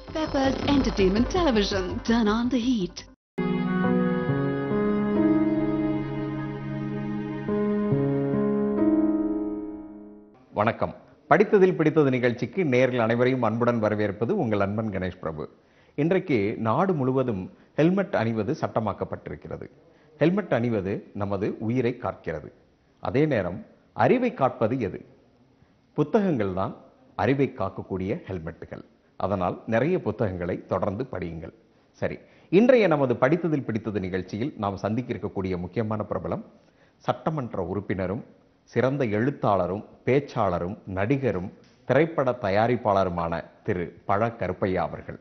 Peppers Entertainment Television. Turn on the heat. வணக்கம் படித்ததில் பிடித்தது நிகழ்ச்சிக்கு நேர்கள் அனைவரையும் அன்புடன் வரவேற்பது உங்கள் அன்பன் கணேஷ் பிரபு இன்றைக்கு நாடு முழுவதும் ஹெல்மெட் அணிவது சட்டமாக்கப்பட்டிருக்கிறது ஹெல்மெட் அணிவது நமது உயிரை காக்கிறது அதே நேரம் அறிவை காப்பது எது புத்தகங்கள் தான் அறிவை காக்கக்கூடிய ஹெல்மெட்டுகள் அதனால் நிறைய புத்தகங்களை தொடர்ந்து படியுங்கள் சரி இன்றைய நமது படித்ததில் பிடித்தது நிகழ்ச்சியில் நாம் சந்திக்க இருக்கக்கூடிய முக்கியமான பிரபலம் சட்டமன்ற உறுப்பினரும் சிறந்த எழுத்தாளரும் பேச்சாளரும் நடிகரும் திரைப்பட தயாரிப்பாளருமான திரு பழ கருப்பையா அவர்கள்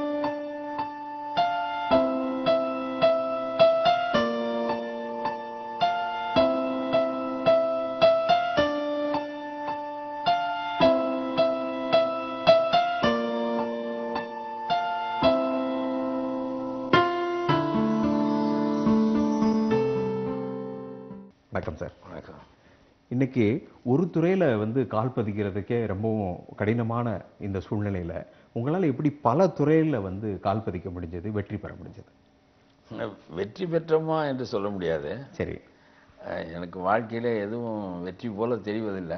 வணக்கம் சார் வணக்கம் இன்னைக்கு ஒரு துறையில வந்து கால் பதிக்கிறதுக்கே ரொம்பவும் கடினமான இந்த சூழ்நிலையில உங்களால எப்படி பல துறையில வந்து கால் பதிக்க முடிஞ்சது வெற்றி பெற முடிஞ்சது வெற்றி பெற்றோமா என்று சொல்ல முடியாது சரி அஹ் எனக்கு வாழ்க்கையில் எதுவும் வெற்றி போல தெரிவதில்லை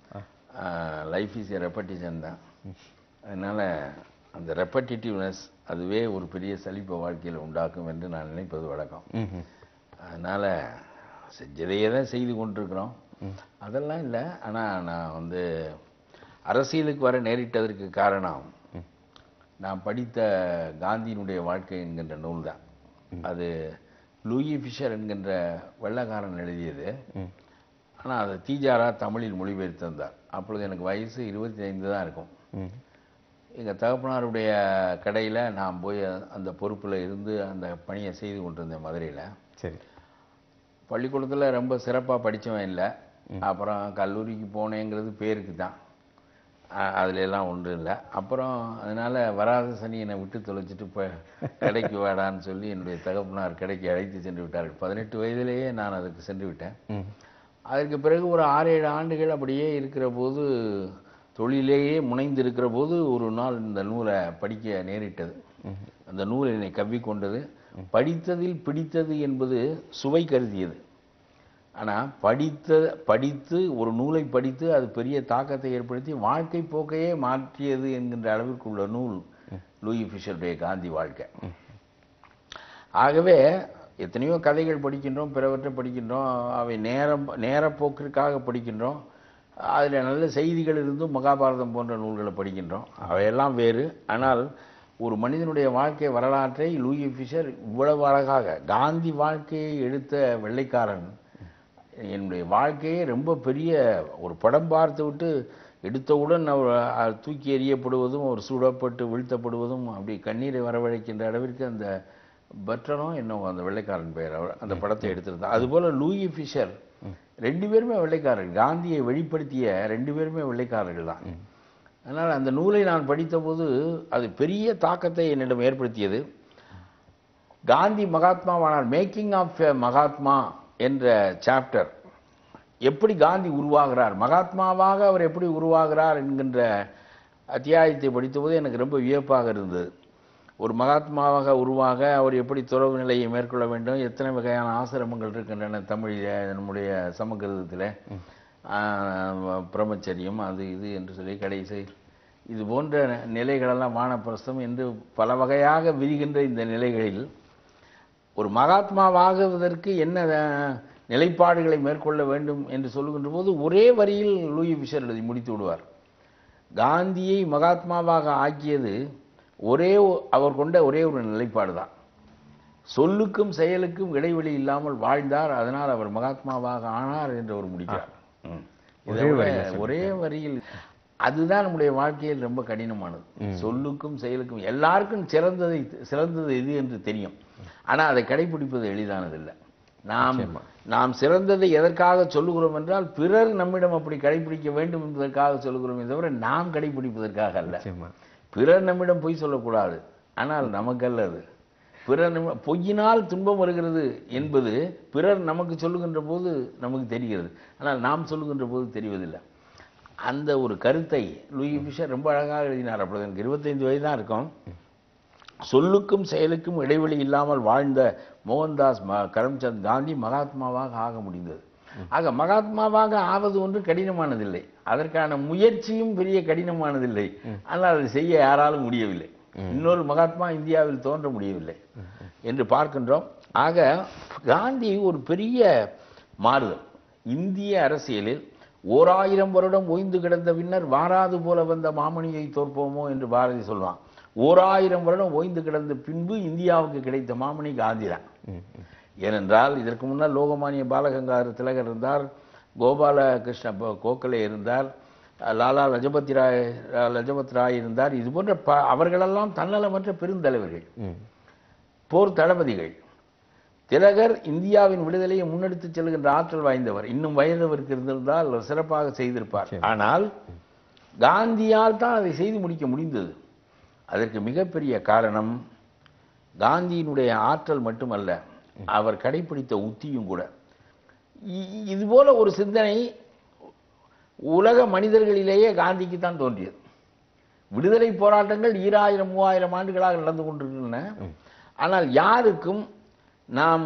லைஃப் இஸ் எ ரெப்படிஷன் தான் அதனால் அந்த ரெப்படிட்டிவ்னஸ் அதுவே ஒரு பெரிய சலிப்பை வாழ்க்கையில் உண்டாக்கும் என்று நான் நினைப்பது வழக்கம் ம்ஹும். அதனால் செஞ்சதையே தான் செய்து கொண்டிருக்கிறோம் அதெல்லாம் இல்லை ஆனால் நான் வந்து அரசியலுக்கு வர நேரிட்டதற்கு காரணம் நான் படித்த காந்தியினுடைய வாழ்க்கை என்கின்ற நூல் தான் அது லூயி ஃபிஷர் என்கின்ற வெள்ளக்காரன் எழுதியது ஆனால் அதை தீஜாரா தமிழில் மொழிபெயர்த்திருந்தார் அப்பொழுது எனக்கு வயசு இருபத்தி ஐந்து தான் இருக்கும் ம். எங்கள் தகப்பனாருடைய கடையில் நான் போய் அந்த பொறுப்பில் இருந்து அந்த பணியை செய்து கொண்டிருந்தேன் மதுரையில் சரி பள்ளிக்கூடத்தில் ரொம்ப சிறப்பாக படித்தவன் இல்லை அப்புறம் கல்லூரிக்கு போனேங்கிறது பேருக்கு தான் அ- அதுல எல்லாம் ஒன்றும் இல்லை அப்புறம் அதனால் வராத சனி என்னை விட்டு தொலைச்சிட்டு இப்போ கடைக்கு வாடான்னு சொல்லி என்னுடைய தகப்பனார் கடைக்கு அழைத்து சென்று விட்டார்கள் பதினெட்டு வயதிலேயே நான் அதுக்கு சென்று விட்டேன் ம். அதற்கு பிறகு ஒரு ஆறு ஏழு ஆண்டுகள் அப்படியே இருக்கிற போது தொழிலேயே முனைந்து இருக்கிற போது ஒரு நாள் இந்த நூலை படிக்க நேரிட்டது அந்த நூல் என்னை கவ்விக்கொண்டது படித்ததில் பிடித்தது என்பது சுவை கருதியது ஆனால் படித்த படித்து ஒரு நூலை படித்து அது பெரிய தாக்கத்தை ஏற்படுத்தி வாழ்க்கை போக்கையே மாற்றியது என்கின்ற அளவிற்கு உள்ள நூல் லூயி ஃபிஷருடைய காந்தி வாழ்க்கை ஆகவே எத்தனையோ கதைகள் படிக்கின்றோம் பிறவற்றை படிக்கின்றோம் அவை நேரம் நேரப்போக்கிற்காக படிக்கின்றோம் அதில் நல்ல செய்திகள் இருந்தும் மகாபாரதம் போன்ற நூல்களை படிக்கின்றோம் அவையெல்லாம் வேறு ஆனால் ஒரு மனிதனுடைய வாழ்க்கை வரலாற்றை லூயி ஃபிஷர் இவ்வளவு அழகாக காந்தி வாழ்க்கையை எடுத்த வெள்ளைக்காரன் என்னுடைய வாழ்க்கையே ரொம்ப பெரிய ஒரு படம் பார்த்து விட்டு எடுத்தவுடன் அவர் அஹ், தூக்கி எறியப்படுவதும் ஒரு சுடப்பட்டு வீழ்த்தப்படுவதும் அப்படி கண்ணீரை வரவழைக்கின்ற அளவிற்கு அந்த பட்ரனோ என்னவோ அந்த வெள்ளைக்காரன் பெயர் அவர் அந்த படத்தை எடுத்திருந்தார் அதுபோல லூயி ஃபிஷர் ரெண்டு பேருமே வெள்ளைக்காரர்கள் காந்தியை வெளிப்படுத்திய ரெண்டு பேருமே வெள்ளைக்காரர்கள் தான் அதனால் அந்த நூலை நான் படித்தபோது அது பெரிய தாக்கத்தை என்னிடம் ஏற்படுத்தியது காந்தி மகாத்மாவானார் மேக்கிங் ஆஃப் மகாத்மா என்ற சாப்டர் எப்படி காந்தி உருவாகிறார் மகாத்மாவாக அவர் எப்படி உருவாகிறார் என்கின்ற அத்தியாயத்தை படித்தபோது எனக்கு ரொம்ப வியப்பாக இருந்தது ஒரு மகாத்மாவாக உருவாக அவர் எப்படி துறவு நிலையை மேற்கொள்ள வேண்டும் எத்தனை வகையான ஆசிரமங்கள் இருக்கின்றன தமிழில் நம்முடைய சமகிருதத்தில் பிரம்மச்சரியம் அது இது என்று சொல்லி கடைசி இது போன்ற நிலைகளெல்லாம் வானப்பிரஸ்தம் என்று பல வகையாக விரிகின்ற இந்த நிலைகளில் ஒரு மகாத்மாவாகுவதற்கு என்ன அஹ், நிலைப்பாடுகளை மேற்கொள்ள வேண்டும் என்று சொல்லுகின்ற போது ஒரே வரியில் லூயி ஃபிஷர் எழுதி முடித்து விடுவார் காந்தியை மகாத்மாவாக ஆக்கியது ஒரே ஒ- அவர் கொண்ட ஒரே ஒரு நிலைப்பாடு தான் சொல்லுக்கும் செயலுக்கும் இடைவெளி இல்லாமல் வாழ்ந்தார் அதனால் அவர் மகாத்மாவாக ஆனார் என்று அவர் முடிக்கிறார் ம். இதை விட ஒரே வரியில் அதுதான் நம்முடைய வாழ்க்கையில் ரொம்ப கடினமானது சொல்லுக்கும் செயலுக்கும் எல்லாருக்கும் சிறந்ததை சிறந்தது எது என்று தெரியும் ஆனா அதை கடைபிடிப்பது எளிதானதில்லை நாம் நாம் சிறந்ததை எதற்காக சொல்லுகிறோம் என்றால் பிறர் நம்மிடம் அப்படி கடைபிடிக்க வேண்டும் என்பதற்காக சொல்லுகிறோமே தவிர நாம் கடைபிடிப்பதற்காக அல்ல நிச்சயமா பிறர் நம்மிடம் பொய் சொல்லக்கூடாது ஆனால் நமக்கல்ல அது பிறர் நம்ம பொய்யினால் துன்பம் வருகிறது என்பது பிறர் நமக்கு சொல்லுகின்ற போது நமக்கு தெரிகிறது ஆனால் நாம் சொல்லுகின்ற போது தெரிவதில்லை அந்த ஒரு கருத்தை லூயி ஃபிஷர் ரொம்ப அழகாக எழுதினார் அப்பொழுது எனக்கு இருபத்தைந்து வயது தான் இருக்கும் சொல்லுக்கும் செயலுக்கும் இடைவெளி இல்லாமல் வாழ்ந்த மோகன்தாஸ் ம கரம்சந்த் காந்தி மகாத்மாவாக ஆக முடிந்தது ஆக மகாத்மாவாக ஆவது ஒன்று கடினமானதில்லை அதற்கான முயற்சியும் பெரிய கடினமானதில்லை ஆனால் அதை செய்ய யாராலும் முடியவில்லை இன்னொரு மகாத்மா இந்தியாவில் தோன்ற முடியவில்லை என்று பார்க்கின்றோம் ஆக காந்தி ஒரு பெரிய மாறுதல் இந்திய அரசியலில் ஓர் ஆயிரம் வருடம் ஓய்ந்து கிடந்த பின்னர் வாராது போல வந்த மாமணியை தோற்போமோ என்று பாரதி சொல்வான் ஓர் ஆயிரம் வருடம் ஓய்ந்து கிடந்த பின்பு இந்தியாவுக்கு கிடைத்த மாமணி காந்தி தான் ஏனென்றால் இதற்கு முன்னால் லோகமானிய பாலகங்காதர திலகர் இருந்தார் கோபால கிருஷ்ண ப- கோகலே இருந்தார் லாலா லஜபதி ராய் லஜபத் ராய் இருந்தார் இது போன்ற ப அவர்களெல்லாம் தன்னலமற்ற பெருந்தலைவர்கள் ம். போர் தளபதிகள் திலகர் இந்தியாவின் விடுதலையை முன்னெடுத்துச் செல்கின்ற ஆற்றல் வாய்ந்தவர் இன்னும் வயதவருக்கு இருந்திருந்தால் அவர் சிறப்பாக செய்திருப்பார் ஆனால் காந்தியால் தான் அதை செய்து முடிக்க முடிந்தது அதற்கு மிகப்பெரிய காரணம் காந்தியினுடைய ஆற்றல் மட்டுமல்ல அவர் கடைபிடித்த உத்தியும் கூட இ- இதுபோல ஒரு சிந்தனை உலக மனிதர்களிலேயே காந்திக்கு தான் தோன்றியது விடுதலை போராட்டங்கள் ஈராயிரம் மூவாயிரம் ஆண்டுகளாக நடந்து கொண்டிருக்கின்றன ஆனால் யாருக்கும் நாம்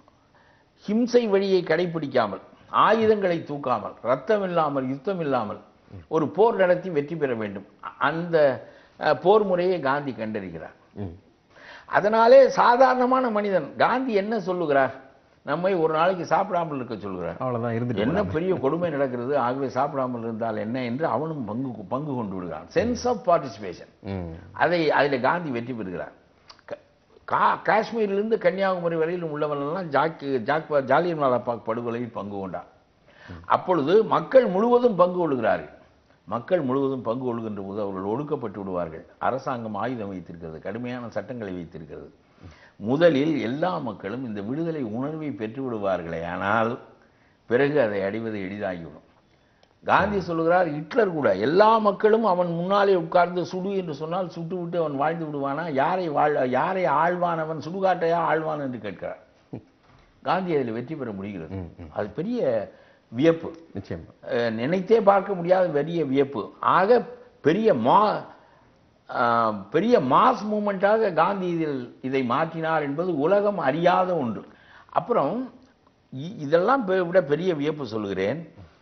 ஹிம்சை வழியை கடைபிடிக்காமல் ஆயுதங்களை தூக்காமல் ரத்தம் இல்லாமல் யுத்தம் இல்லாமல் ஒரு போர் நடத்தி வெற்றி பெற வேண்டும் அ- அந்த அஹ், போர் முறையை காந்தி கண்டறிகிறார் ம். அதனாலே சாதாரணமான மனிதன் காந்தி என்ன சொல்லுகிறார் நம்மை ஒரு நாளைக்கு சாப்பிடாமல் இருக்க சொல்கிறார் அவ்வளவுதான் இருந்துட்டு என்ன போலாம். பெரிய கொடுமை நடக்கிறது ஆகவே சாப்பிடாமல் இருந்தால் என்ன என்று அவனும் பங்கு பங்கு கொண்டு விடுகிறான் சென்ஸ் ஆஃப் பார்ட்டிசிபேஷன் ம். அதை அதில் காந்தி வெற்றி பெறுகிறார் க- கா காஷ்மீரிலிருந்து கன்னியாகுமரி வரையில் உள்ளவனெல்லாம் ஜாக்கு ஜாக் ஜாலியன் வாலாபாக் படுகொலையில் பங்கு கொண்டார் அப்பொழுது மக்கள் முழுவதும் பங்கு கொள்கிறார்கள் மக்கள் முழுவதும் பங்கு கொள்கின்ற போது அவர்கள் ஒடுக்கப்பட்டு விடுவார்கள் அரசாங்கம் ஆயுதம் வைத்திருக்கிறது கடுமையான சட்டங்களை வைத்திருக்கிறது முதலில் எல்லா மக்களும் இந்த விடுதலை உணர்வை பெற்று விடுவார்களே ஆனால் பிறகு அதை அடைவது எளிதாகிவிடும் காந்தி சொல்லுகிறார் ஹிட்லர் கூட எல்லா மக்களும் அவன் முன்னாலே உட்கார்ந்து சுடு என்று சொன்னால் சுட்டு விட்டு அவன் வாழ்ந்து விடுவானா யாரை வாழ் யாரை ஆழ்வான் அவன் சுடுகாட்டையா ஆழ்வான் என்று கேட்கிறார் காந்தி அதில் வெற்றி பெற முடிகிறது அது பெரிய வியப்பு நிச்சயமா அஹ், நினைத்தே பார்க்க முடியாத பெரிய வியப்பு ஆக பெரிய மா ஆஹ், பெரிய மாஸ் மூமெண்ட்டாக காந்தி இதில் இதை மாற்றினார் என்பது உலகம் அறியாத ஒன்று அப்புறம் இ- இதெல்லாம் பெ- விட பெரிய வியப்பு சொல்கிறேன்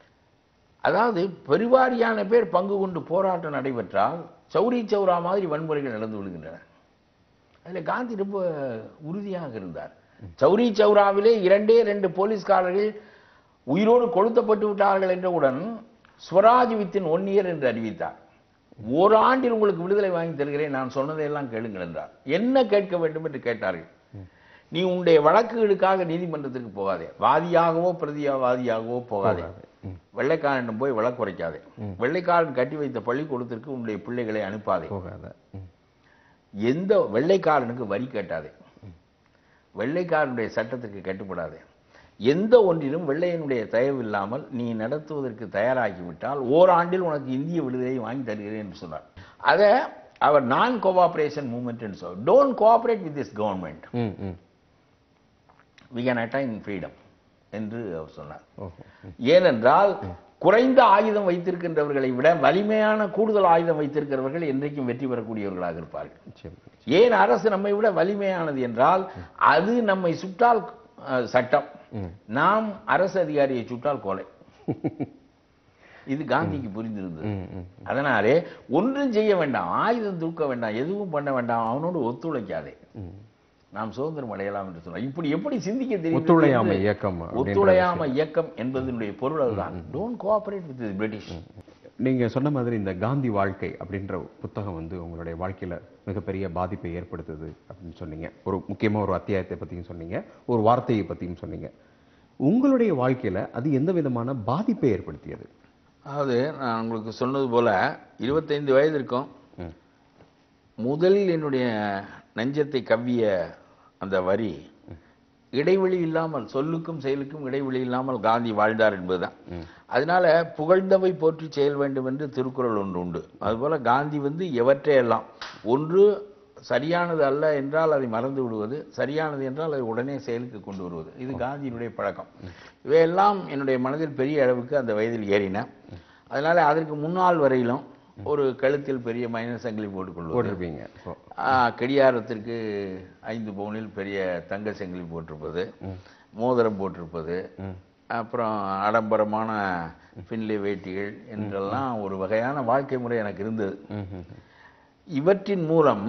அதாவது பெருவாரியான பேர் பங்கு கொண்டு போராட்டம் நடைபெற்றால் சௌரி சௌரா மாதிரி வன்முறைகள் நடந்து விடுகின்றன அதில் காந்தி ரொம்ப உறுதியாக இருந்தார் சௌரி சௌராவிலே இரண்டே ரெண்டு போலீஸ்காரர்கள் உயிரோடு கொளுத்தப்பட்டு விட்டார்கள் என்றவுடன் ஸ்வராஜ் வித்தின் ஒன் இயர் என்று அறிவித்தார் ஓராண்டில் உங்களுக்கு விடுதலை வாங்கி தருகிறேன் நான் சொன்னதையெல்லாம் கேளுங்கள் என்றார் என்ன கேட்க வேண்டும் என்று கேட்டார்கள் நீ உன்னுடைய வழக்குகளுக்காக நீதிமன்றத்திற்கு போகாதே வாதியாகவோ பிரதிவாதியாகவோ போகாதே ம். வெள்ளைக்காரனிடம் போய் வழக்கு உரைக்காதே வெள்ளைக்காரன் கட்டி வைத்த பள்ளிக்கூடத்திற்கு உன்னுடைய பிள்ளைகளை அனுப்பாதே போகாத ம். எந்த வெள்ளைக்காரனுக்கு வரி கட்டாதே வெள்ளைக்காரனுடைய சட்டத்துக்கு கட்டுப்படாதே எந்த ஒன்றிலும் வெள்ளையனுடைய தயவு இல்லாமல் நீ நடத்துவதற்கு தயாராகிவிட்டால் ஓராண்டில் உனக்கு இந்திய விடுதலை வாங்கி தருகிறேன் என்று சொன்னார் அதை அவர் நான் கோஆபரேஷன் மூவ்மெண்ட் என்று சொல் don't cooperate with this government ம் ம் வி கேன் அட்டைன் ஃப்ரீடம் என்று அவர் சொன்னார் ஓஹோ ம். ஏனென்றால் குறைந்த ஆயுதம் வைத்திருக்கின்றவர்களை விட வலிமையான கூடுதல் ஆயுதம் வைத்திருக்கிறவர்கள் என்றைக்கும் வெற்றி பெறக்கூடியவர்களாக இருப்பார்கள் நிச்சயமா ஏன் அரசு நம்மை விட வலிமையானது என்றால் அது நம்மை சுட்டால் அஹ், சட்டம் ம். நாம் அரசு அதிகாரியை சுட்டால் கொலை இது காந்திக்கு புரிந்திருந்தது ம் ம் அதனாலே ஒன்றும் செய்ய வேண்டாம் ஆயுதம் தூக்க வேண்டாம் எதுவும் பண்ண வேண்டாம் அவனோடு ஒத்துழைக்காதே ம். நாம் சுதந்திரம் அடையலாம் என்று சொன்னார் இப்படி எப்படி சிந்திக்க தெரியும் ஒத்துழையாமை இயக்கம் அப்படின்ற ஒத்துழையாமை இயக்கம் என்பதனுடைய பொருள் அதுதான் டோன்ட் கோஆபரேட் வித் பிரிட்டிஷ் நீங்க சொன்ன மாதிரி இந்த காந்தி வாழ்க்கை அப்படின்ற புத்தகம் வந்து உங்களுடைய வாழ்க்கையில மிகப்பெரிய பாதிப்பை ஏற்படுத்துது அப்படின்னு சொன்னீங்க ஒரு முக்கியமா ஒரு அத்தியாயத்தை பத்தியும் சொன்னீங்க ஒரு வார்த்தையை பத்தியும் சொன்னீங்க உங்களுடைய வாழ்க்கையில அது எந்த விதமான பாதிப்பை ஏற்படுத்தியது அதாவது நான் உங்களுக்கு சொன்னது போல இருபத்தைந்து வயது இருக்கும் ம். முதலில் என்னுடைய நெஞ்சத்தை கவ்விய அந்த வரி இடைவெளி இல்லாமல் சொல்லுக்கும் செயலுக்கும் இடைவெளி இல்லாமல் காந்தி வாழ்ந்தார் என்பதுதான் அதனால புகழ்ந்தவை போற்றி செயல் வேண்டும் என்று திருக்குறள் ஒன்று உண்டு அதுபோல காந்தி வந்து எவற்றையெல்லாம் ஒன்று சரியானது அல்ல என்றால் அதை மறந்து விடுவது சரியானது என்றால் அதை உடனே செயலுக்கு கொண்டு வருவது இது காந்தியினுடைய பழக்கம் இவையெல்லாம் என்னுடைய மனதில் பெரிய அளவுக்கு அந்த வயதில் ஏறின அதனால அதற்கு முன்னால் வரையிலும் ஒரு கழுத்தில் பெரிய மைனர் சங்கிலி போட்டுக்கொள்வது போட்டிருப்பீங்க இப்போ ஆ, கடியாரத்திற்கு ஐந்து பவுனில் பெரிய தங்க சங்கிலி போட்டிருப்பது மோதிரம் போட்டிருப்பது அப்புறம் ஆடம்பரமான பின்லி வேட்டிகள் என்றெல்லாம் ஒரு வகையான வாழ்க்கை முறை எனக்கு இருந்தது ம், ம், ம். இவற்றின் மூலம்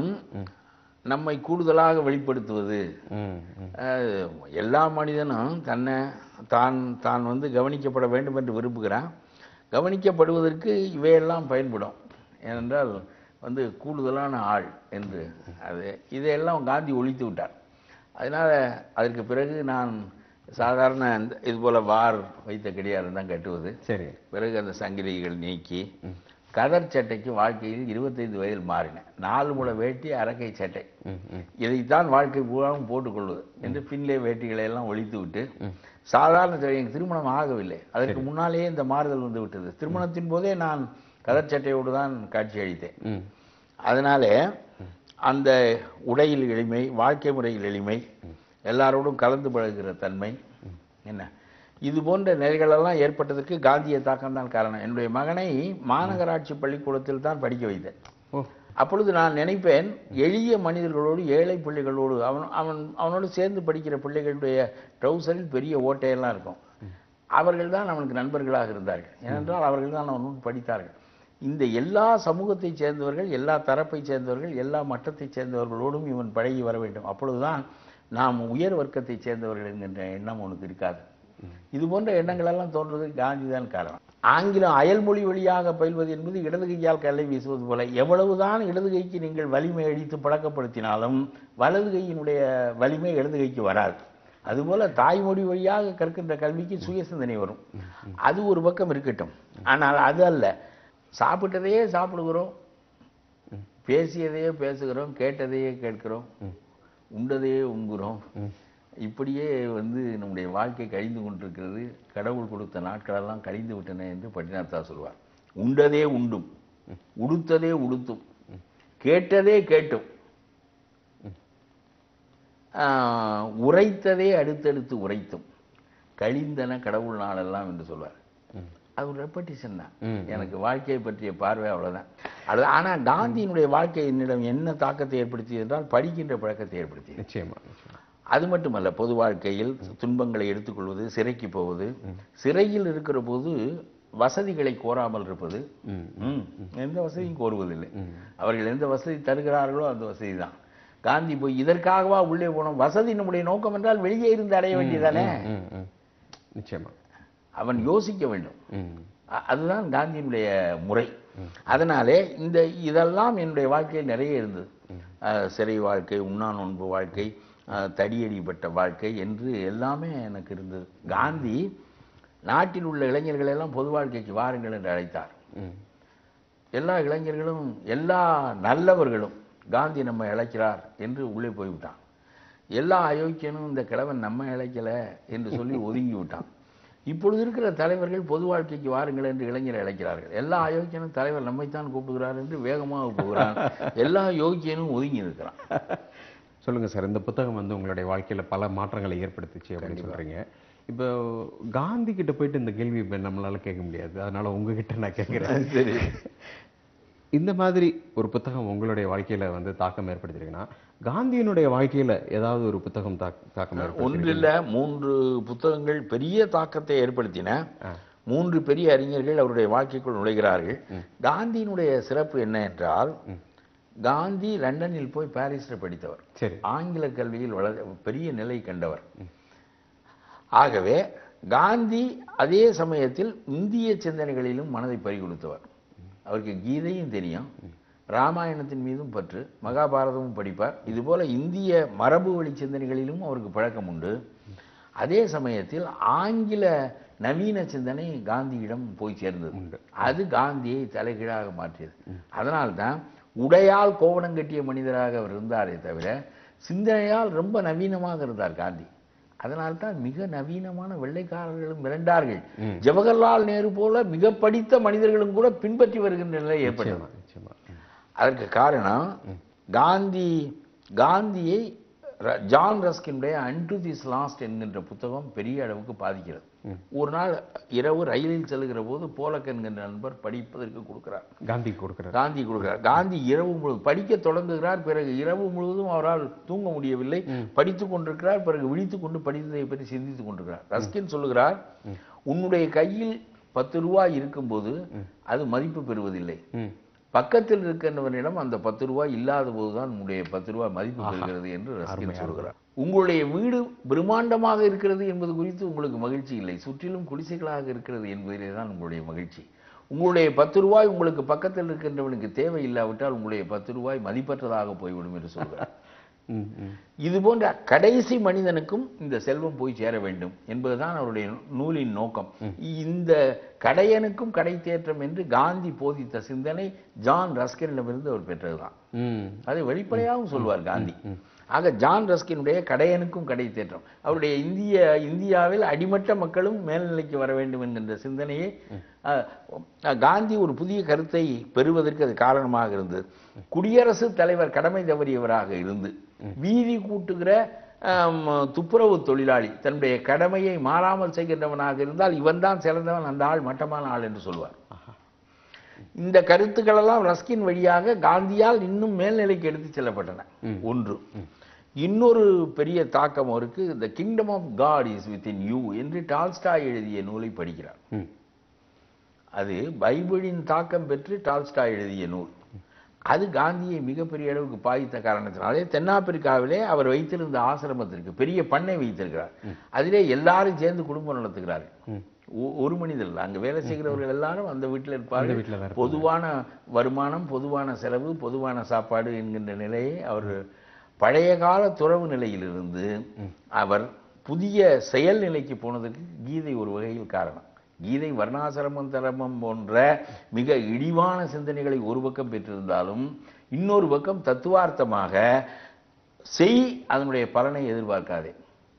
நம்மை கூடுதலாக வெளிப்படுத்துவது ம், ம். அஹ், எல்லா மனிதனும் தன்னை தான் தான் வந்து கவனிக்கப்பட வேண்டும் என்று விரும்புகிறான் கவனிக்கப்படுவதற்கு இவையெல்லாம் பயன்படும் ஏனென்றால் வந்து கூடுதலான ஆள் என்று அது இதையெல்லாம் காந்தி ஒழித்து விட்டார் அதனால அதற்கு பிறகு நான் சாதாரண இந்த இது போல வார் வைத்த கடியாரம் தான் கட்டுவது சரி பிறகு அந்த சங்கிலிகள் நீக்கி கதர் சட்டைக்கு வாழ்க்கையில் இருபத்தைந்து வயதில் மாறினேன் நாலு முள வேட்டி அரக்கை சட்டை ம், ம். இதைத்தான் வாழ்க்கை பூராவும் போட்டுக்கொள்வது என்று பின்லே வேட்டிகளை எல்லாம் ஒழித்து விட்டு சாதாரண சட்டை, எனக்கு திருமணம் ஆகவில்லை அதற்கு முன்னாலேயே இந்த மாறுதல் வந்து விட்டது திருமணத்தின் போதே நான் கதர் சட்டையோடு தான் காட்சி அளித்தேன் ம் அதனாலே அந்த உடையில் எளிமை வாழ்க்கை முறையில் எளிமை எல்லாரோடும் கலந்து பழகுகிற தன்மை என்ன இது போன்ற நிலைகளெல்லாம் ஏற்பட்டதற்கு காந்திய தாக்கம் தான் காரணம் என்னுடைய மகனை மாநகராட்சி பள்ளிக்கூடத்தில் தான் படிக்க வைத்தேன் ஓ அப்பொழுது நான் நினைப்பேன் எளிய மனிதர்களோடு ஏழை பிள்ளைகளோடு அவன் அவன் அவனோடு சேர்ந்து படிக்கிற பிள்ளைகளுடைய ட்ரௌசரில் பெரிய ஓட்டையெல்லாம் இருக்கும் அவர்கள் தான் அவனுக்கு நண்பர்களாக இருந்தார்கள் ஏனென்றால் அவர்கள் தான் அவனுடன் படித்தார்கள் இந்த எல்லா சமூகத்தைச் சேர்ந்தவர்கள் எல்லா தரப்பைச் சேர்ந்தவர்கள் எல்லா மட்டத்தைச் சேர்ந்தவர்களோடும் இவன் பழகி வர வேண்டும் அப்பொழுதுதான் நாம் உயர் வர்க்கத்தைச் சேர்ந்தவர்கள் என்கின்ற எண்ணம் அவனுக்கு இருக்காது இது போன்ற எண்ணங்கள் எல்லாம் தோன்றுவதற்கு காந்தி தான் காரணம் ஆங்கிலம் அயல்மொழி வழியாக பயில்வது என்பது இடது கையால் கல்லை வீசுவது போல எவ்வளவுதான் இடது கைக்கு நீங்கள் வலிமை அடித்து பழக்கப்படுத்தினாலும் வலது கையினுடைய வலிமை இடது கைக்கு வராது அதுபோல தாய்மொழி வழியாக கற்கின்ற கல்விக்கு சுய சிந்தனை வரும் அது ஒரு பக்கம் இருக்கட்டும் ஆனால் அது அல்ல சாப்பிட்டதையே சாப்பிடுகிறோம் பேசியதையே பேசுகிறோம் கேட்டதையே கேட்கிறோம் உண்டதையே உண்கிறோம் இப்படியே வந்து நம்முடைய வாழ்க்கை கழிந்து கொண்டிருக்கிறது கடவுள் கொடுத்த நாட்களெல்லாம் கழிந்து விட்டன என்று பட்டினத்தா சொல்வார் உண்டதே உண்டும் உடுத்ததே உடுத்தும் கேட்டதே கேட்டும் ஆஹ், உரைத்ததே அடுத்தடுத்து உரைத்தும் கழிந்தன கடவுள் நாளெல்லாம் என்று சொல்வார் அது ஒரு ரெப்படிஷன் தான் ம், எனக்கு வாழ்க்கையை பற்றிய பார்வை அவ்வளவுதான் அது ஆனா காந்தியினுடைய வாழ்க்கை என்னிடம் என்ன தாக்கத்தை ஏற்படுத்தியது என்றால் படிக்கின்ற பழக்கத்தை ஏற்படுத்தியது நிச்சயமா நிச்சயமா அது மட்டுமல்ல பொது வாழ்க்கையில் துன்பங்களை எடுத்துக்கொள்வது சிறைக்கு போவது சிறையில் இருக்கிற போது வசதிகளை கோராமல் இருப்பது ம் ம், எந்த வசதியும் கோருவதில்லை அவர்கள் எந்த வசதி தருகிறார்களோ அந்த வசதி தான் காந்தி போய் இதற்காகவா உள்ளே போனோம் வசதி நம்முடைய நோக்கம் என்றால் வெளியே இருந்து அடைய வேண்டியதானே ம் ம் நிச்சயமா அவன் யோசிக்க வேண்டும் ம் அ- அதுதான் காந்தியினுடைய முறை அதனாலே இந்த இதெல்லாம் என்னுடைய வாழ்க்கையில் நிறைய இருந்தது அஹ், சிறை வாழ்க்கை உண்ணா நோன்பு வாழ்க்கை அஹ், தடியடிப்பட்ட வாழ்க்கை என்று எல்லாமே எனக்கு இருந்தது காந்தி நாட்டில் உள்ள இளைஞர்கள் எல்லாம் பொது வாழ்க்கைக்கு வாருங்கள் என்று அழைத்தார் ம் எல்லா இளைஞர்களும் எல்லா நல்லவர்களும் காந்தி நம்மை அழைக்கிறார் என்று உள்ளே போய்விட்டான் எல்லா அயோக்கியனும் இந்த கிழவன் நம்ம அழைக்கல என்று சொல்லி ஒதுங்கி விட்டான் இப்பொழுது இருக்கிற தலைவர்கள் பொது வாழ்க்கைக்கு வாருங்கள் என்று இளைஞரை அழைக்கிறார்கள் எல்லா அயோக்கியனும் தலைவர் நம்மைத்தான் கூப்பிடுகிறார் என்று வேகமாக போகிறான் எல்லா யோக்கியனும் ஒதுங்கி இருக்கிறான் சொல்லுங்க சார் இந்த புத்தகம் வந்து உங்களுடைய வாழ்க்கையில பல மாற்றங்களை ஏற்படுத்துச்சு அப்படின்னு சொல்றீங்க இப்போ காந்தி கிட்ட போயிட்டு இந்த கேள்வி இப்ப நம்மளால கேட்க முடியாது அதனால உங்ககிட்ட நான் கேட்கிறேன் சரி இந்த மாதிரி ஒரு புத்தகம் உங்களுடைய வாழ்க்கையில வந்து தாக்கம் ஏற்படுத்திருக்குன்னா காந்தியினுடைய வாழ்க்கையில ஏதாவது ஒரு புத்தகம் தாக்- தாக்கம் ஏற்படுத்தி ஒன்றில் மூன்று புத்தகங்கள் பெரிய தாக்கத்தை ஏற்படுத்தின மூன்று பெரிய அறிஞர்கள் அவருடைய வாழ்க்கைக்குள் நுழைகிறார்கள் காந்தியினுடைய சிறப்பு என்ன என்றால் காந்தி லண்டனில் போய் பாரிஸில் படித்தவர் சரி ஆங்கில கல்வியில் வள பெரிய நிலை கண்டவர் ஆகவே காந்தி அதே சமயத்தில் இந்திய சிந்தனைகளிலும் மனதை பறிகொடுத்தவர் அவருக்கு கீதையும் தெரியும் ராமாயணத்தின் மீதும் பற்று மகாபாரதமும் படிப்பார் இதுபோல இந்திய மரபு வழி சிந்தனைகளிலும் அவருக்கு பழக்கம் உண்டு அதே சமயத்தில் ஆங்கில நவீன சிந்தனை காந்தியிடம் போய் சேர்ந்தது அது காந்தியை தலைகீழாக மாற்றியது அதனால்தான் உடையால் கோவணம் கட்டிய மனிதராக அவர் இருந்தாரே தவிர சிந்தனையால் ரொம்ப நவீனமாக இருந்தார் காந்தி அதனால்தான் மிக நவீனமான வெள்ளைக்காரர்களும் விரண்டார்கள் ஜவஹர்லால் நேரு போல மிக படித்த மனிதர்களும் கூட பின்பற்றி வருகின்ற நிலை ஏற்பட்டது நிச்சயமா நிச்சயமா ம். அதற்கு காரணம் காந்தி காந்தியை ர- ஜான் ரஸ்கினுடைய அன்டு திஸ் லாஸ்ட் என்கின்ற புத்தகம் பெரிய அளவுக்கு பாதிக்கிறது ஒரு நாள் இரவு ரயிலில் செல்கிற போது போலக் என்கின்ற நண்பர் படிப்பதற்கு கொடுக்கிறார் காந்தி கொடுக்கிறார் காந்தி கொடுக்கிறார் காந்தி இரவு முழுவதும் படிக்க தொடங்குகிறார் பிறகு இரவு முழுவதும் அவரால் தூங்க முடியவில்லை படித்துக் கொண்டிருக்கிறார் பிறகு விழித்துக் கொண்டு படித்ததை பற்றி சிந்தித்துக் கொண்டிருக்கிறார் ரஸ்கின் சொல்லுகிறார் உன்னுடைய கையில் பத்து ரூபாய் இருக்கும்போது அது மதிப்பு பெறுவதில்லை ம் பக்கத்தில் இருக்கின்றவனிடம் அந்த பத்து ரூபாய் இல்லாத போதுதான் உன்னுடைய பத்து ரூபாய் மதிப்பு பெறுகிறது என்று ரஸ்கின் சொல்கிறார் உங்களுடைய வீடு பிரம்மாண்டமாக இருக்கிறது என்பது குறித்து உங்களுக்கு மகிழ்ச்சி இல்லை சுற்றிலும் குடிசைகளாக இருக்கிறது என்பதிலே தான் உங்களுடைய மகிழ்ச்சி உங்களுடைய பத்து ரூபாய் உங்களுக்கு பக்கத்தில் இருக்கின்றவனுக்கு தேவை இல்லாவிட்டால் உங்களுடைய பத்து ரூபாய் மதிப்பற்றதாக போய்விடும் என்று சொல்கிறார் ம் ம் இது போன்ற கடைசி மனிதனுக்கும் இந்த செல்வம் போய் சேர வேண்டும் என்பதுதான் அவருடைய நூலின் நோக்கம் இந்த கடையனுக்கும் கடை தேற்றம் என்று காந்தி போதித்த சிந்தனை ஜான் ரஸ்கினிடமிருந்து அவர் பெற்றதுதான் ம் அதை வெளிப்படையாகவும் சொல்வார் காந்தி ஆக ஜான் ரஸ்கினுடைய கடையனுக்கும் கடை தேற்றம் அவருடைய இந்திய இந்தியாவில் அடிமட்ட மக்களும் மேல்நிலைக்கு வர வேண்டும் என்கின்ற சிந்தனையை அஹ், அஹ், காந்தி ஒரு புதிய கருத்தை பெறுவதற்கு அது காரணமாக இருந்தது குடியரசுத் தலைவர் கடமை தவறியவராக இருந்து வீதி கூட்டுகிற ஆம், துப்புரவு தொழிலாளி தன்னுடைய கடமையை மாறாமல் செய்கின்றவனாக இருந்தால் இவன்தான் சிறந்தவன் அந்த ஆள் மட்டமான ஆள் என்று சொல்வார் இந்த கருத்துக்கள் எல்லாம் ரஸ்கின் வழியாக காந்தியால் இன்னும் மேல்நிலைக்கு எடுத்து செல்லப்பட்டன ஒன்று இன்னொரு பெரிய தாக்கம் அவருக்கு the kingdom of God is within you என்று டால்ஸ்டாய் எழுதிய நூலை படிக்கிறார் ம் அது பைபிளின் தாக்கம் பெற்று டால்ஸ்டாய் எழுதிய நூல் அது காந்தியை மிகப்பெரிய அளவுக்கு பாதித்த காரணத்தினாலே தென்னாப்பிரிக்காவிலே அவர் வைத்திருந்த ஆசிரமத்திற்கு பெரிய பண்ணை வைத்திருக்கிறார் அதிலே எல்லாரும் சேர்ந்து குடும்பம் நடத்துகிறார்கள் ஒ- ஒரு மனிதர் இல்லை அங்க வேலை செய்கிறவர்கள் எல்லாரும் அந்த வீட்டில் அந்த வீட்டில் இருப்பார்கள் தான் பொதுவான வருமானம் பொதுவான செலவு பொதுவான சாப்பாடு என்கின்ற நிலையை அவர் பழைய கால துறவு நிலையிலிருந்து அவர் புதிய செயல் நிலைக்கு போனதற்கு கீதை ஒரு வகையில் காரணம் கீதை வர்ணாசிரமம் தரமம் போன்ற மிக இழிவான சிந்தனைகளை ஒரு பக்கம் பெற்றிருந்தாலும் இன்னொரு பக்கம் தத்துவார்த்தமாக செய் அதனுடைய பலனை எதிர்பார்க்காதே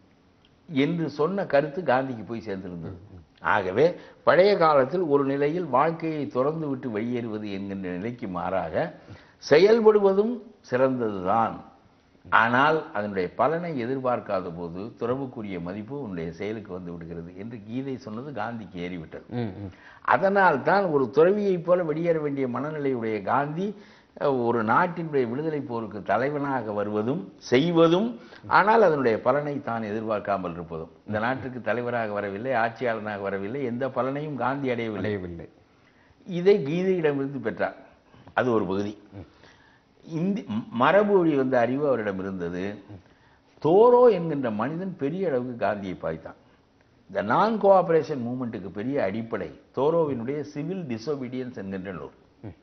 என்று சொன்ன கருத்து காந்திக்கு போய் சேர்ந்திருந்தது ஆகவே பழைய காலத்தில் ஒரு நிலையில் வாழ்க்கையை துறந்து விட்டு வெளியேறுவது என்கின்ற நிலைக்கு மாறாக செயல்படுவதும் சிறந்ததுதான் ஆனால் அதனுடைய பலனை எதிர்பார்க்காத போது துறவுக்குரிய மதிப்பு உன்னுடைய செயலுக்கு வந்து விடுகிறது என்று கீதை சொன்னது காந்திக்கு ஏறிவிட்டது ம் ம் அதனால் தான் ஒரு துறவியைப் போல வெளியேற வேண்டிய மனநிலையுடைய காந்தி அஹ், ஒரு நாட்டினுடைய விடுதலை போருக்கு தலைவனாக வருவதும் செய்வதும் ஆனால் அதனுடைய பலனை தான் எதிர்பார்க்காமல் இருப்பதும் இந்த நாட்டுக்கு தலைவராக வரவில்லை ஆட்சியாளனாக வரவில்லை எந்த பலனையும் காந்தி அடையவில்லை விளையவில்லை இதை கீதையிடமிருந்து பெற்றார் அது ஒரு பகுதி இந்தி ம- மரபு வழி வந்த அறிவு அவரிடம் இருந்தது தோரோ என்கின்ற மனிதன் பெரிய அளவுக்கு காந்தியை பாய்த்தான் இந்த நான் கோஆபரேஷன் மூமெண்ட்டுக்கு பெரிய அடிப்படை தோரோவினுடைய சிவில் டிசோபீடியன்ஸ் என்கின்ற நூல்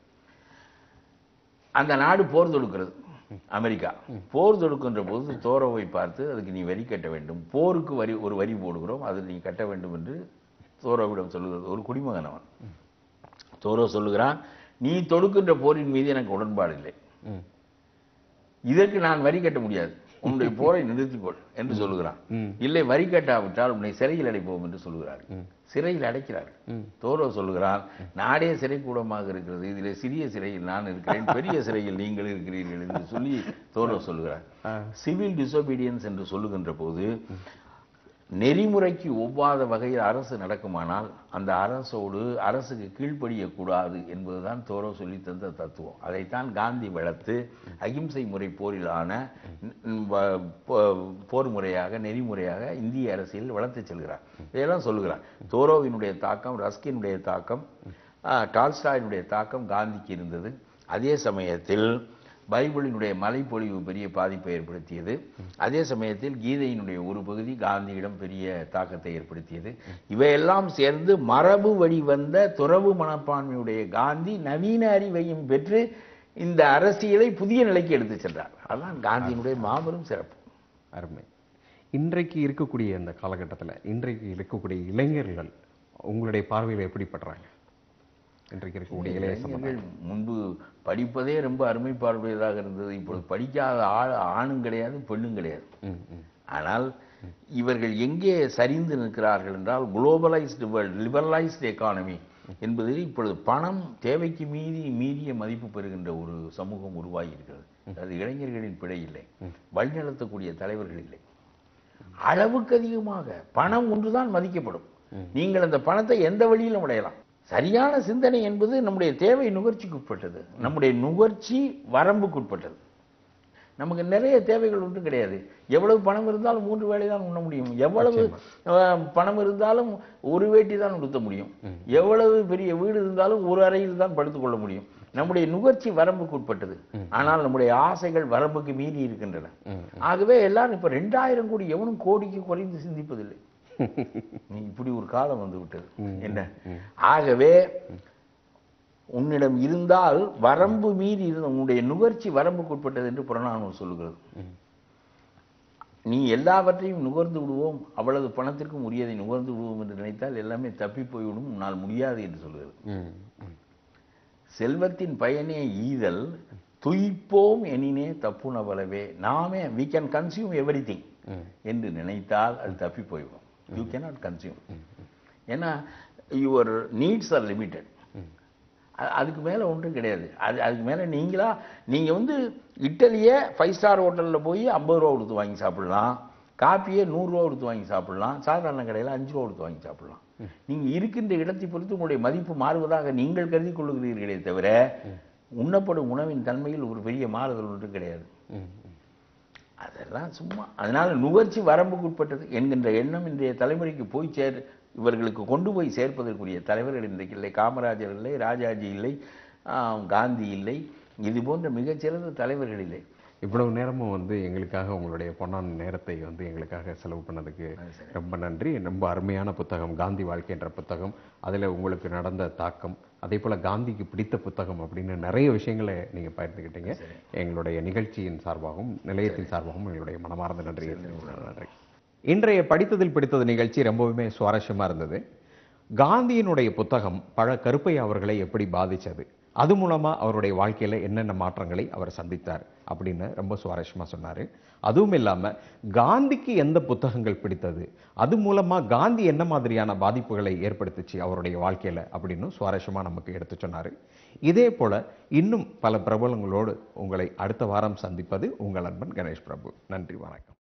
அந்த நாடு போர் தொடுக்கிறது அமெரிக்கா போர் தொடுக்கின்ற போது தோரோவை பார்த்து அதுக்கு நீ வரி கட்ட வேண்டும் போருக்கு வரி ஒரு வரி போடுகிறோம் அது நீ கட்ட வேண்டும் என்று தோரோவிடம் சொல்லுகிறது ஒரு குடிமகன் அவன் தோரோ சொல்லுகிறான் நீ தொடுக்கின்ற போரின் மீது எனக்கு உடன்பாடு இல்லை ம் இதற்கு நான் வரி கட்ட முடியாது உன்னுடைய போரை நிறுத்திக்கொள் என்று சொல்லுகிறான் ம். இல்லை வரி கட்டாவிட்டால் உன்னை சிறையில் அடைப்போம் என்று சொல்லுகிறார் ம். சிறையில் அடைக்கிறார் ம். தோரோ சொல்லுகிறான் நாடே சிறை கூடமாக இருக்கிறது இதிலே சிறிய சிறையில் நான் இருக்கிறேன் பெரிய சிறையில் நீங்கள் இருக்கிறீர்கள் என்று சொல்லி தோரோ சொல்லுகிறார் ஆ. சிவில் டிசோபீடியன்ஸ் என்று சொல்லுகின்ற போது நெறிமுறைக்கு ஒவ்வாத வகையில் அரசு நடக்குமானால் அந்த அரசோடு அரசுக்கு கீழ்ப்படியக்கூடாது என்பதுதான் தோரோ சொல்லி தந்த தத்துவம் அதைத்தான் காந்தி வளர்த்து அகிம்சை முறை போரிலான ம், வ- போ- போர் முறையாக நெறிமுறையாக இந்திய அரசியல் வளர்த்து செல்கிறார் இதெல்லாம் சொல்லுகிறார் தோரோவினுடைய தாக்கம் ரஸ்கினுடைய தாக்கம் ஆ, டால்ஸ்டாயினுடைய தாக்கம் காந்திக்கு இருந்தது அதே சமயத்தில் பைபிளினுடைய மலைப்பொழிவு பெரிய பாதிப்பை ஏற்படுத்தியது அதே சமயத்தில் கீதையினுடைய ஒரு பகுதி காந்தியிடம் பெரிய தாக்கத்தை ஏற்படுத்தியது இவையெல்லாம் சேர்ந்து மரபு வழி வந்த துறவு மனப்பான்மையுடைய காந்தி நவீன அறிவையும் பெற்று இந்த அரசியலை புதிய நிலைக்கு எடுத்து சென்றார் அதுதான் காந்தியினுடைய மாபெரும் சிறப்பு அருமை இன்றைக்கு இருக்கக்கூடிய இந்த காலகட்டத்தில் இன்றைக்கு இருக்கக்கூடிய இளைஞர்கள் உங்களுடைய பார்வையில் எப்படிப்படுறாங்க இன்றைக்கு இருக்கக்கூடிய இளைய சமுதாயம் இளைஞர்கள் முன்பு படிப்பதே ரொம்ப அருமைப்பாடுடையதாக இருந்தது இப்பொழுது படிக்காத ஆள் ஆணும் கிடையாது பெண்ணும் கிடையாது ம் ம் ஆனால் இவர்கள் எங்கே சரிந்து நிற்கிறார்கள் என்றால் குளோபலைஸ்டு வேர்ல்ட் லிபரலைஸ்டு எக்கானமி என்பதில் இப்பொழுது பணம் தேவைக்கு மீறி மீறிய மதிப்பு பெறுகின்ற ஒரு சமூகம் உருவாகி இருக்கிறது அது இளைஞர்களின் பிழை இல்லை வழிநடத்தக்கூடிய தலைவர்கள் இல்லை அளவுக்கு அதிகமாக பணம் ஒன்றுதான் மதிக்கப்படும் நீங்கள் அந்த பணத்தை எந்த வழியிலும் அடையலாம் சரியான சிந்தனை என்பது நம்முடைய தேவை நுகர்ச்சிக்கு உட்பட்டது நம்முடைய நுகர்ச்சி வரம்புக்குட்பட்டது நமக்கு நிறைய தேவைகள் ஒன்றும் கிடையாது எவ்வளவு பணம் இருந்தாலும் மூன்று வேளை தான் உண்ண முடியும் எவ்வளவு அஹ், பணம் இருந்தாலும் ஒரு வேட்டி தான் உடுத்த முடியும் எவ்வளவு பெரிய வீடு இருந்தாலும் ஒரு அறையில் தான் படுத்துக் கொள்ள முடியும் நம்முடைய நுகர்ச்சி வரம்புக்கு உட்பட்டது ஆனால் நம்முடைய ஆசைகள் வரம்புக்கு மீறி இருக்கின்றன ஆகவே எல்லாரும் இப்ப ரெண்டாயிரம் கோடி எவனும் கோடிக்கு குறைந்து சிந்திப்பதில்லை நீ இப்படி ஒரு காலம் வந்து விட்டது என்ன ஆகவே உன்னிடம் இருந்தால் வரம்பு மீறி இருந்த உன்னுடைய நுகர்ச்சி வரம்புக்கு உட்பட்டது என்று புறநானூறு சொல்லுகிறது நீ எல்லாவற்றையும் நுகர்ந்து விடுவோம் அவ்வளவு பணத்திற்கும் உரியதை நுகர்ந்து விடுவோம் என்று நினைத்தால் எல்லாமே தப்பி போய்விடும் உன்னால் முடியாது என்று சொல்கிறது ம், ம். செல்வத்தின் பயனே ஈதல் துய்ப்போம் எனினே தப்புன பலவே நாமே வி கேன் கன்சியூம் எவ்ரி என்று நினைத்தால் அது தப்பி போய்விடும் யூ cannot கன்சியூம் ஏன்னா யுவர் நீட்ஸ் ஆர் லிமிட்டெட் அதுக்கு மேல ஒன்றும் கிடையாது அது அதுக்கு மேல நீங்களா நீங்க வந்து இட்டலியே ஃபைவ் ஸ்டார் ஹோட்டல்ல போய் ஐம்பது ரூபா கொடுத்து வாங்கி சாப்பிடலாம் காப்பியே நூறுரூவா கொடுத்து வாங்கி சாப்பிடலாம் சாதாரண கடையில் அஞ்சு ரூபா கொடுத்து வாங்கி சாப்பிடலாம் நீங்க இருக்கின்ற இடத்தை பொறுத்து உங்களுடைய மதிப்பு மாறுவதாக நீங்கள் கருதி கொள்ளுகிறீர்களே தவிர உண்ணப்படும் உணவின் தன்மையில் ஒரு பெரிய மாறுதல் ஒன்றும் கிடையாது ம், ம். அதெல்லாம் சும்மா அதனால நுகர்ச்சி வரம்புக்கு உட்பட்டது என்கின்ற எண்ணம் இன்றைய தலைமுறைக்கு போய் சேர் இவர்களுக்கு கொண்டு போய் சேர்ப்பதற்குரிய தலைவர்கள் இன்றைக்கு இல்லை காமராஜர் இல்லை ராஜாஜி இல்லை ஆம், காந்தி இல்லை இது போன்ற மிகச்சிறந்த தலைவர்கள் இல்லை இவ்வளவு நேரமும் வந்து எங்களுக்காக உங்களுடைய பொன்னான நேரத்தை வந்து எங்களுக்காக செலவு பண்ணதுக்கு ரொம்ப நன்றி ரொம்ப அருமையான புத்தகம் காந்தி வாழ்க்கை என்ற புத்தகம் அதில் உங்களுக்கு நடந்த தாக்கம் அதே போல காந்திக்கு பிடித்த புத்தகம் அப்படின்னு நிறைய விஷயங்களை நீங்க பகிர்ந்துக்கிட்டீங்க எங்களுடைய நிகழ்ச்சியின் சார்பாகவும் நிலையத்தின் சார்பாகவும் எங்களுடைய மனமார்ந்த நன்றி நன்றி இன்றைய படித்ததில் பிடித்தது நிகழ்ச்சி ரொம்பவுமே சுவாரஸ்யமா இருந்தது காந்தியினுடைய புத்தகம் பழ கருப்பையா அவர்களை எப்படி பாதிச்சது அது மூலமா அவருடைய வாழ்க்கையில என்னென்ன மாற்றங்களை அவர் சந்தித்தார் அப்படின்னு ரொம்ப சுவாரஸ்யமா சொன்னாரு அதுவும் இல்லாம காந்திக்கு எந்த புத்தகங்கள் பிடித்தது அது மூலமா காந்தி என்ன மாதிரியான பாதிப்புகளை ஏற்படுத்துச்சு அவருடைய வாழ்க்கையில அப்படின்னு சுவாரஸ்யமா நமக்கு எடுத்து சொன்னாரு இதே போல இன்னும் பல பிரபலங்களோடு உங்களை அடுத்த வாரம் சந்திப்பது உங்கள் அன்பன் கணேஷ் பிரபு நன்றி வணக்கம்